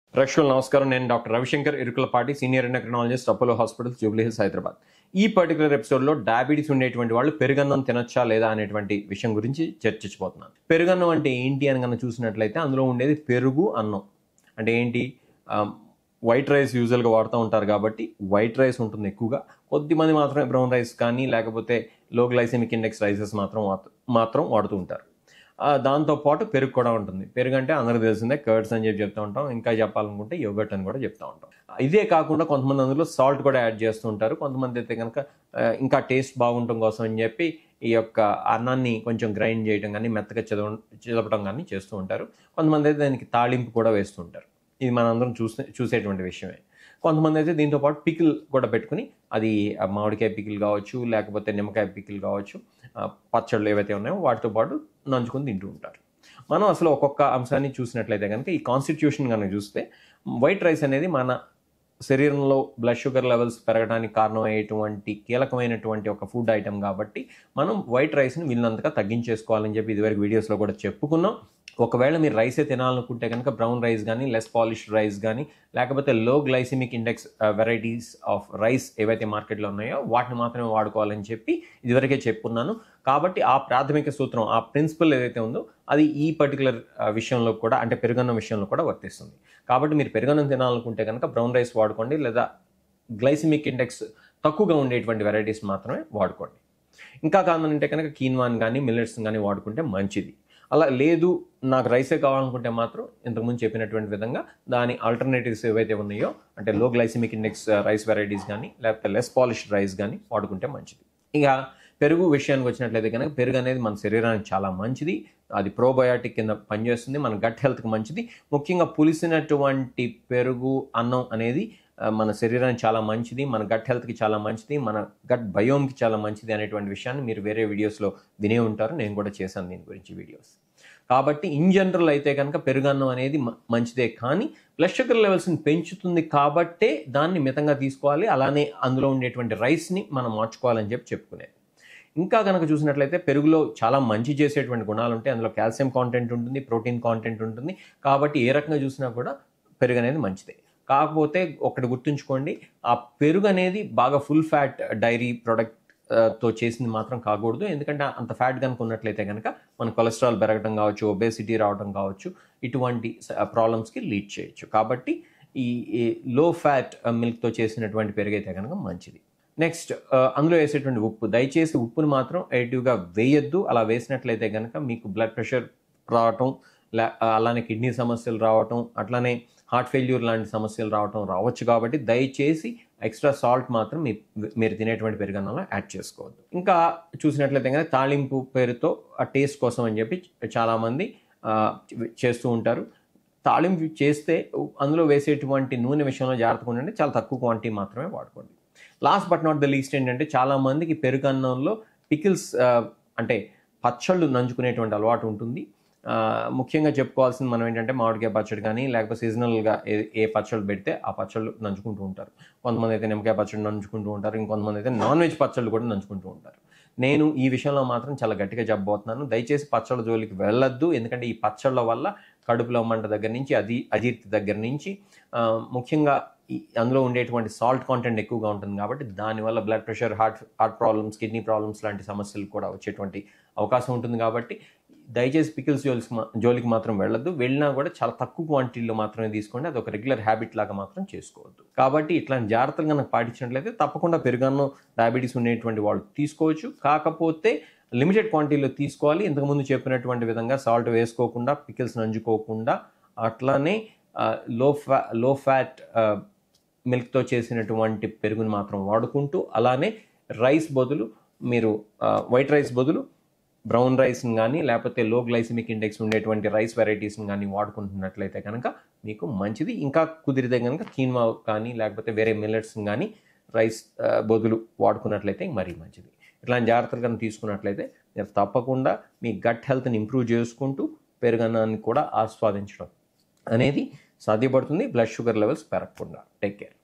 ప్రేక్షకులు నమస్కారం నేను doctor Ravishankar Irukulapati senior endocrinologist Apollo hospital Jubilee Hills Hyderabad ఈ పర్టికులర్ ఎపిసోడ్లో డయాబెటీస్ ఉండేటువంటి వాళ్ళు పెరుగన్నం తినొచ్చా లేదా అనేటువంటి విషయం గురించి చర్చించబోతున్నాను పెరుగన్నం అంటే ఏంటి అని కనుక చూసినట్లయితే అందులో ఉండేది పెరుగు అన్నం అంటే ఏంటి వైట్ రైస్ యూజువల్గా వాడుతూ ఉంటారు కాబట్టి వైట్ రైస్ ఉంటుంది ఎక్కువగా కొద్దిమంది మాత్రమే బ్రౌన్ రైస్ కానీ లేకపోతే లో గ్లైసెమిక్ ఇండెక్స్ రైసెస్ మాత్రం వాత- మాత్రం వాడుతూ ఉంటారు ఆ, దాంతోపాటు పెరుగు కూడా ఉంటుంది పెరుగు అంటే అందరికీ తెలిసిందే కర్డ్స్ అని చెప్పి చెప్తూ ఉంటాం ఇంకా చెప్పాలనుకుంటే యోగట్ అని కూడా చెప్తూ ఉంటాం ఇదే కాకుండా కొంతమంది అందులో సాల్ట్ కూడా యాడ్ చేస్తూ ఉంటారు కొంతమంది అయితే కనుక ఆ, ఇంకా టేస్ట్ బాగుండటం కోసం అని చెప్పి ఈ యొక్క అన్నాన్ని కొంచెం గ్రైండ్ చేయడం కానీ మెత్తగా చదవ చిలపడం కానీ చేస్తూ ఉంటారు కొంతమంది అయితే దానికి తాళింపు కూడా వేస్తూ ఉంటారు ఇది మనందరం చూసే చూసేటువంటి విషయమే కొంతమంది అయితే దీంతో పాటు పికిల్ కూడా పెట్టుకుని అది ఆ మామిడికాయ పికిల్ కావచ్చు లేకపోతే నిమ్మకాయ పికిల్ కావచ్చు ఆ పచ్చళ్ళు ఏవైతే ఉన్నాయో వాటితో పాటు నంచుకొని తింటూ ఉంటారు మనం అసలు ఒక్కొక్క అంశాన్ని చూసినట్లయితే కనుక ఈ కాన్స్టిట్యూషన్ కనుక చూస్తే వైట్ రైస్ అనేది మన శరీరంలో బ్లడ్ షుగర్ లెవెల్స్ పెరగడానికి కారణమయ్యేటువంటి కీలకమైనటువంటి ఒక ఫుడ్ ఐటమ్ కాబట్టి మనం వైట్ రైస్ని వీళ్ళంతగా తగ్గించేసుకోవాలని చెప్పి ఇదివరకు వీడియోస్లో కూడా చెప్పుకున్నాం ఒకవేళ మీరు రైసే తినాలనుకుంటే కనుక బ్రౌన్ రైస్ కానీ లెస్ పాలిష్డ్ రైస్ కానీ లేకపోతే low glycemic index varieties of rice ఏవైతే మార్కెట్లో ఉన్నాయో వాటిని మాత్రమే వాడుకోవాలని చెప్పి ఇదివరకే చెప్పుకున్నాను కాబట్టి ఆ ప్రాథమిక సూత్రం ఆ ప్రిన్సిపల్ ఏదైతే ఉందో అది ఈ పర్టికులర్ విషయంలో కూడా అంటే పెరుగన్నం విషయంలో కూడా వర్తిస్తుంది కాబట్టి మీరు పెరుగన్నం తినాలనుకుంటే కనుక బ్రౌన్ రైస్ వాడుకోండి లేదా గ్లైసిమిక్ ఇండెక్స్ తక్కువగా ఉండేటువంటి వెరైటీస్ మాత్రమే వాడుకోండి ఇంకా కావాలంటే కనుక కీన్వాన్ కానీ మిల్లెట్స్ కానీ వాడుకుంటే మంచిది అలా లేదు నాకు రైసే కావాలనుకుంటే మాత్రం ఇంతకుముందు చెప్పినటువంటి విధంగా దాని ఆల్టర్నేటివ్స్ ఏవైతే ఉన్నాయో అంటే లో గ్లైసిమిక్ ఇండెక్స్ రైస్ వెరైటీస్ కానీ లేకపోతే లెస్ పాలిష్డ్ రైస్ కానీ వాడుకుంటే మంచిది ఇక పెరుగు విషయానికి వచ్చినట్లయితే కనుక పెరుగు అనేది మన శరీరానికి చాలా మంచిది అది ప్రోబయాటిక్ కింద పనిచేస్తుంది మన గట్ హెల్త్కి మంచిది ముఖ్యంగా పులిసినటువంటి పెరుగు అన్నం అనేది ఆ, మన శరీరానికి చాలా మంచిది మన గట్ హెల్త్కి చాలా మంచిది మన గట్ బయోమ్కి చాలా మంచిది అనేటువంటి విషయాన్ని మీరు వేరే వీడియోస్లో వినే ఉంటారు నేను కూడా చేశాను దీని గురించి వీడియోస్ కాబట్టి ఇన్ జనరల్ అయితే కనుక పెరుగన్నం అనేది మ- మంచిదే కానీ బ్లడ్ షుగర్ లెవెల్స్ని పెంచుతుంది కాబట్టే దాన్ని మితంగా తీసుకోవాలి అలానే అందులో ఉండేటువంటి రైస్ని మనం మార్చుకోవాలని చెప్పి చెప్పుకునేది ఇంకా కనుక చూసినట్లయితే పెరుగులో చాలా మంచి చేసేటువంటి గుణాలు ఉంటాయి అందులో కాల్షియం కాంటెంట్ ఉంటుంది ప్రోటీన్ కాంటెంట్ ఉంటుంది కాబట్టి ఏ రకంగా చూసినా కూడా పెరుగు అనేది మంచిదే కాకపోతే ఒకటి గుర్తుంచుకోండి ఆ పెరుగు అనేది బాగా ఫుల్ ఫ్యాట్ డైరీ ప్రొడక్ట్ తో చేసింది మాత్రం కాకూడదు ఎందుకంటే అంత ఫ్యాట్ కనుక ఉన్నట్లయితే కనుక మన కొలెస్ట్రాల్ పెరగడం కావచ్చు ఒబేసిటీ రావడం కావచ్చు ఇటువంటి ప్రాబ్లమ్స్కి లీడ్ చేయొచ్చు కాబట్టి ఈ లో ఫ్యాట్ మిల్క్తో చేసినటువంటి పెరుగైతే కనుక మంచిది నెక్స్ట్ అందులో వేసేటువంటి ఉప్పు దయచేసి ఉప్పుని మాత్రం ఎడిటివ్గా వేయొద్దు అలా వేసినట్లయితే కనుక మీకు బ్లడ్ ప్రెషర్ రావటం లే అలానే కిడ్నీ సమస్యలు రావటం అట్లానే హార్ట్ ఫెయిల్యూర్ లాంటి సమస్యలు రావటం రావచ్చు కాబట్టి దయచేసి ఎక్స్ట్రా సాల్ట్ మాత్రం మీ మీరు తినేటువంటి పెరుగన్నంలో యాడ్ చేసుకోవద్దు ఇంకా చూసినట్లయితే కనుక తాళింపు పేరుతో ఆ టేస్ట్ కోసం అని చెప్పి చాలామంది ఆ, చేస్తూ ఉంటారు తాళింపు చేస్తే అందులో వేసేటువంటి నూనె విషయంలో జాగ్రత్తగా ఉండండి చాలా తక్కువ క్వాంటిటీ మాత్రమే వాడుకోండి last but not the least ఏంటంటే చాలా మందికి పెరుగన్నంలో పికిల్స్ అంటే పచ్చళ్ళు నంచుకునేటువంటి అలవాటు ఉంటుంది ఆ, ముఖ్యంగా చెప్పుకోవాల్సింది మనం ఏంటంటే మామిడికాయ పచ్చడి కానీ లేకపోతే సీజనల్గా ఏ ఏ పచ్చళ్ళు పెడితే ఆ పచ్చళ్ళు నంచుకుంటూ ఉంటారు కొంతమంది అయితే నిమ్మకాయ పచ్చడి నంచుకుంటూ ఉంటారు ఇంకొంతమంది అయితే నాన్ వెజ్ పచ్చళ్ళు కూడా నంచుకుంటూ ఉంటారు నేను ఈ విషయంలో మాత్రం చాలా గట్టిగా చెప్పబోతున్నాను దయచేసి పచ్చళ్ళ జోలికి వెళ్ళొద్దు ఎందుకంటే ఈ పచ్చళ్ళ వల్ల కడుపులో మంట దగ్గర నుంచి అది అజీర్తి దగ్గర నుంచి ఆ, ముఖ్యంగా ఈ అందులో ఉండేటువంటి సాల్ట్ కాంటెంట్ ఎక్కువగా ఉంటుంది కాబట్టి దానివల్ల blood pressure heart heart problems kidney problems లాంటి సమస్యలు కూడా వచ్చేటువంటి అవకాశం ఉంటుంది కాబట్టి దయచేసి పికిల్స్ జోలికి మా- జోలికి మాత్రం వెళ్ళొద్దు వెళ్ళినా కూడా చాలా తక్కువ క్వాంటిటీలో మాత్రమే తీసుకోండి అది ఒక రెగ్యులర్ హ్యాబిట్ లాగా మాత్రం చేసుకోవద్దు కాబట్టి ఇట్లాంటి జాగ్రత్తలు కనుక పాటించినట్లయితే తప్పకుండా పెరుగన్నం డయాబెటీస్ ఉండేటువంటి వాళ్ళు తీసుకోవచ్చు కాకపోతే లిమిటెడ్ క్వాంటిటీలో తీసుకోవాలి ఇంతకుముందు చెప్పినటువంటి విధంగా సాల్ట్ వేసుకోకుండా పికిల్స్ నంచుకోకుండా అట్లానే లో ఫ్యా లో ఫ్యాట్ మిల్క్తో చేసినటువంటి పెరుగుని మాత్రం వాడుకుంటూ అలానే రైస్ బదులు మీరు వైట్ రైస్ బదులు బ్రౌన్ రైస్ని కానీ లేకపోతే లో గ్లైసిమిక్ ఇండెక్స్ ఉండేటువంటి రైస్ వెరైటీస్ని కానీ వాడుకుంటున్నట్లయితే కనుక మీకు మంచిది ఇంకా కుదిరితే కనుక కీన్వా కానీ లేకపోతే వేరే మిల్లెట్స్ని కానీ రైస్ ఆ, బదులు వాడుకున్నట్లయితే మరీ మంచిది ఇట్లాంటి జాగ్రత్తలు కనుక తీసుకున్నట్లయితే మీరు తప్పకుండా మీ గట్ హెల్త్ని ఇంప్రూవ్ చేసుకుంటూ పెరుగన్నాన్ని కూడా ఆస్వాదించడం అనేది సాధ్యపడుతుంది బ్లడ్ షుగర్ లెవెల్స్ పెరగకుండా టేక్ కేర్